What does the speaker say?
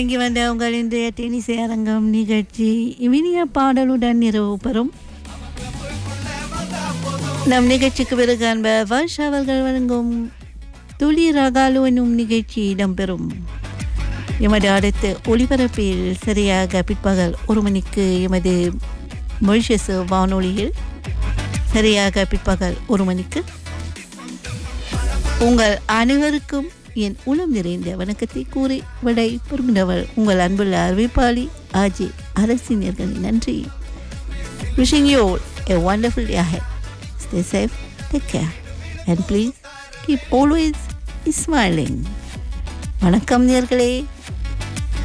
தொடங்கி வந்த உங்கள் இன்றைய டென்னிஸ் அரங்கம் நிகழ்ச்சி இனிய பாடலுடன் நிறைவு பெறும் நம் நிகழ்ச்சிக்கு பிறகு அன்ப வர்ஷ் அவர்கள் வழங்கும் துளி ரகாலு என்னும் நிகழ்ச்சி இடம்பெறும் எமது அடுத்த ஒளிபரப்பில் சரியாக பிற்பகல் ஒரு மணிக்கு எமது மொழிஷஸ் வானொலியில் சரியாக பிற்பகல் ஒரு மணிக்கு உங்கள் அனைவருக்கும் என் உளம் நிறைந்த வணக்கத்தை கூறி விடை பெறுகின்றவள் உங்கள் அன்புள்ள அறிவிப்பாளி ஆஜி அரசினியர்கள் நன்றி wishing you a wonderful day ahead. Stay safe, take care, and please keep always smiling. வணக்கம் நேர்களே